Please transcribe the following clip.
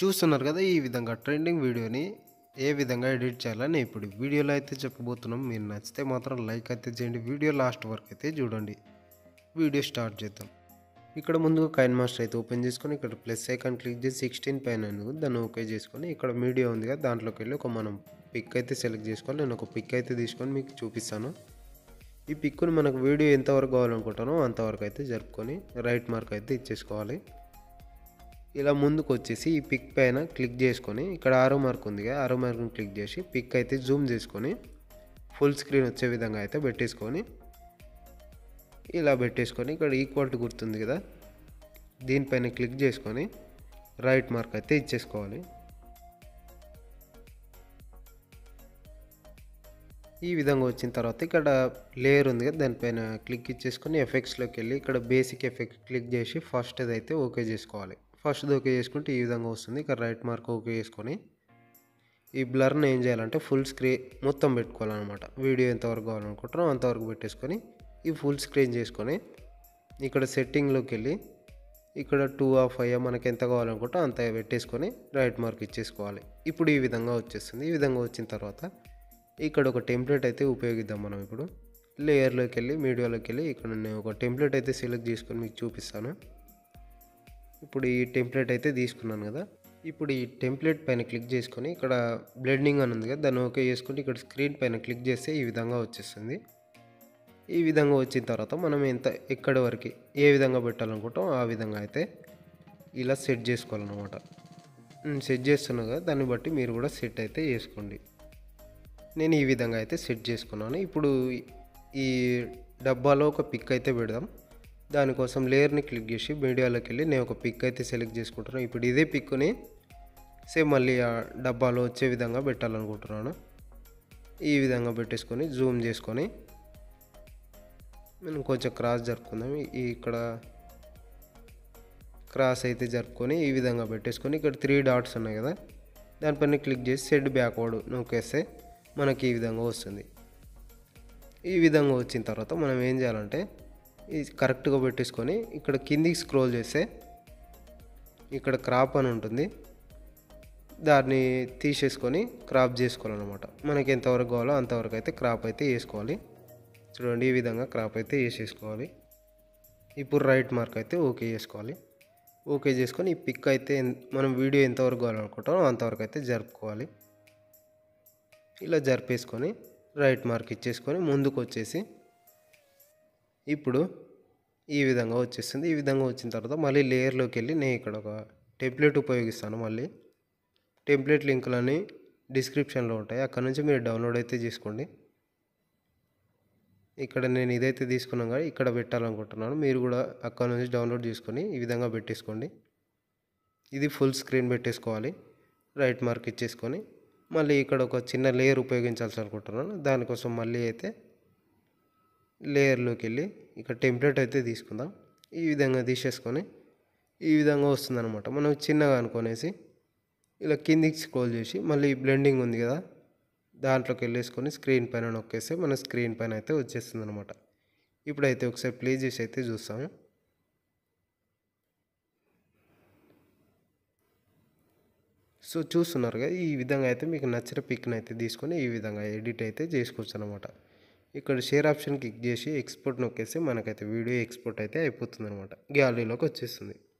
చూస్తున్నారు కదా ఈ విధంగా ట్రెండింగ్ వీడియోని ఏ విధంగా ఎడిట్ చేయాలని ఇప్పుడు వీడియోలో అయితే చెప్పబోతున్నాం మీరు నచ్చితే మాత్రం లైక్ అయితే చేయండి వీడియో లాస్ట్ వరకు అయితే చూడండి వీడియో స్టార్ట్ చేద్దాం ఇక్కడ ముందుగా కైన్ మాస్టర్ అయితే ఓపెన్ చేసుకొని ఇక్కడ ప్లస్ ఐకాన్ క్లిక్ చేసి సిక్స్టీన్ పైన ఉంది. దాన్ని ఓకే చేసుకొని ఇక్కడ మీడియా ఉంది కదా దాంట్లోకి వెళ్ళి ఒక మనం పిక్ అయితే సెలెక్ట్ చేసుకోవాలి నేను ఒక పిక్ అయితే తీసుకొని మీకు చూపిస్తాను ఈ పిక్ని మనకు వీడియో ఎంతవరకు కావాలనుకుంటానో అంతవరకు అయితే జరుపుకొని రైట్ మార్క్ అయితే ఇచ్చేసుకోవాలి ఇలా ముందుకు వచ్చేసి ఈ పిక్ పైన క్లిక్ చేసుకొని ఇక్కడ ఆరో మార్క్ ఉంది కదా ఆరో మార్క్ని క్లిక్ చేసి పిక్ అయితే జూమ్ చేసుకొని ఫుల్ స్క్రీన్ వచ్చే విధంగా అయితే పెట్టేసుకొని ఇలా పెట్టేసుకొని ఇక్కడ ఈక్వల్ టు గుర్తుంది కదా దీనిపైన క్లిక్ చేసుకొని రైట్ మార్క్ అయితే ఇచ్చేసుకోవాలి ఈ విధంగా వచ్చిన తర్వాత ఇక్కడ లేయర్ ఉంది కదా దానిపైన క్లిక్ ఇచ్చేసుకొని ఎఫెక్ట్స్లోకి వెళ్ళి ఇక్కడ బేసిక్ ఎఫెక్ట్ క్లిక్ చేసి ఫస్ట్ అయితే ఓకే చేసుకోవాలి ఫస్ట్ ఓకే చేసుకుంటే ఈ విధంగా వస్తుంది ఇక్కడ రైట్ మార్క్ ఓకే చేసుకొని ఈ బ్లర్ని ఏం చేయాలంటే ఫుల్ స్క్రీన్ మొత్తం పెట్టుకోవాలన్నమాట వీడియో ఎంతవరకు కావాలనుకుంటారో అంతవరకు పెట్టేసుకొని ఈ ఫుల్ స్క్రీన్ చేసుకొని ఇక్కడ సెట్టింగ్లోకి వెళ్ళి ఇక్కడ టూ ఆఫ్ అయ్యా మనకి ఎంత కావాలనుకుంటే అంత పెట్టేసుకొని రైట్ మార్క్ ఇచ్చేసుకోవాలి ఇప్పుడు ఈ విధంగా వచ్చేస్తుంది ఈ విధంగా వచ్చిన తర్వాత ఇక్కడ ఒక టెంప్లెట్ అయితే ఉపయోగిద్దాం మనం ఇప్పుడు లేయర్లోకి వెళ్ళి మీడియాలోకి వెళ్ళి ఇక్కడ నేను ఒక టెంప్లెట్ అయితే సెలెక్ట్ చేసుకొని మీకు చూపిస్తాను ఇప్పుడు ఈ టెంప్లెట్ అయితే తీసుకున్నాను కదా ఇప్పుడు ఈ టెంప్లెట్ పైన క్లిక్ చేసుకొని ఇక్కడ బ్లెండింగ్ అని ఉంది కదా దాన్ని ఓకే చేసుకుంటే ఇక్కడ స్క్రీన్ పైన క్లిక్ చేస్తే ఈ విధంగా వచ్చేస్తుంది ఈ విధంగా వచ్చిన తర్వాత మనం ఎంత ఎక్కడి వరకు ఏ విధంగా పెట్టాలనుకుంటాం ఆ విధంగా అయితే ఇలా సెట్ చేసుకోవాలన్నమాట నేను సెట్ చేస్తున్నా కదా దాన్ని బట్టి మీరు కూడా సెట్ అయితే చేసుకోండి నేను ఈ విధంగా అయితే సెట్ చేసుకున్నాను ఇప్పుడు ఈ డబ్బాలో ఒక పిక్ అయితే పెడదాం దానికోసం లేయర్ని క్లిక్ చేసి మీడియాలోకి వెళ్ళి నేను ఒక పిక్ అయితే సెలెక్ట్ చేసుకుంటున్నాను ఇప్పుడు ఇదే పిక్ని సేమ్ మళ్ళీ ఆ డబ్బాలో వచ్చే విధంగా పెట్టాలనుకుంటున్నాను ఈ విధంగా పెట్టేసుకొని జూమ్ చేసుకొని మనం కొంచెం క్రాస్ జరుపుకుందాం ఈ ఇక్కడ క్రాస్ అయితే జరుపుకొని ఈ విధంగా పెట్టేసుకొని ఇక్కడ త్రీ డాట్స్ ఉన్నాయి కదా దానిపైన క్లిక్ చేసి సెడ్ బ్యాక్వర్డ్ నొక్కేస్తే మనకి ఈ విధంగా వస్తుంది ఈ విధంగా వచ్చిన తర్వాత మనం ఏం చేయాలంటే ఇది కరెక్ట్గా పెట్టేసుకొని ఇక్కడ కిందికి స్క్రోల్ చేస్తే ఇక్కడ క్రాప్ అని ఉంటుంది దాన్ని తీసేసుకొని క్రాప్ చేసుకోవాలన్నమాట మనకి ఎంతవరకు కావాలో అంతవరకు అయితే క్రాప్ అయితే వేసుకోవాలి చూడండి ఈ విధంగా క్రాప్ అయితే వేసేసుకోవాలి ఇప్పుడు రైట్ మార్క్ అయితే ఓకే చేసుకోవాలి ఓకే చేసుకొని ఈ పిక్ అయితే ఎన్- మనం వీడియో ఎంతవరకు కావాలనుకుంటామో అంతవరకు అయితే జరుపుకోవాలి ఇలా జరిపేసుకొని రైట్ మార్క్ ఇచ్చేసుకొని ముందుకు వచ్చేసి ఇప్పుడు ఈ విధంగా వచ్చేస్తుంది ఈ విధంగా వచ్చిన తర్వాత మళ్ళీ లేయర్లోకి వెళ్ళి నేను ఇక్కడ ఒక టెంప్లెట్ ఉపయోగిస్తాను మళ్ళీ టెంప్లెట్ లింకులని డిస్క్రిప్షన్లో ఉంటాయి అక్కడ నుంచి మీరు డౌన్లోడ్ అయితే చేసుకోండి ఇక్కడ నేను ఇదైతే తీసుకున్నాను కానీ ఇక్కడ పెట్టాలనుకుంటున్నాను మీరు కూడా అక్కడ నుంచి డౌన్లోడ్ చేసుకొని ఈ విధంగా పెట్టేసుకోండి ఇది ఫుల్ స్క్రీన్ పెట్టేసుకోవాలి రైట్ మార్క్ ఇచ్చేసుకొని మళ్ళీ ఇక్కడ ఒక చిన్న లేయర్ ఉపయోగించాల్సి అనుకుంటున్నాను దానికోసం మళ్ళీ అయితే లేయర్లోకి వెళ్ళి ఇక్కడ టెంప్లెట్ అయితే తీసుకుందాం ఈ విధంగా తీసేసుకొని ఈ విధంగా వస్తుందన్నమాట మనం చిన్నగా అనుకునేసి ఇలా కిందికి స్క్రోల్ చేసి మళ్ళీ బ్లెండింగ్ ఉంది కదా దాంట్లోకి వెళ్ళేసుకొని స్క్రీన్ పైన నొక్కేస్తే మన స్క్రీన్ పైన అయితే వచ్చేస్తుంది అనమాట ఇప్పుడైతే ఒకసారి ప్లే చేసి అయితే చూస్తాము సో చూస్తున్నారు కదా ఈ విధంగా అయితే మీకు నచ్చిన పిక్ని అయితే తీసుకొని ఈ విధంగా ఎడిట్ అయితే చేసుకోవచ్చు అనమాట ఇక్కడ షేర్ ఆప్షన్ క్లిక్ చేసి ఎక్స్పోర్ట్ నొక్కేస్తే మనకైతే వీడియో ఎక్స్పోర్ట్ అయితే అయిపోతుంది అనమాట గ్యాలరీలోకి వచ్చేస్తుంది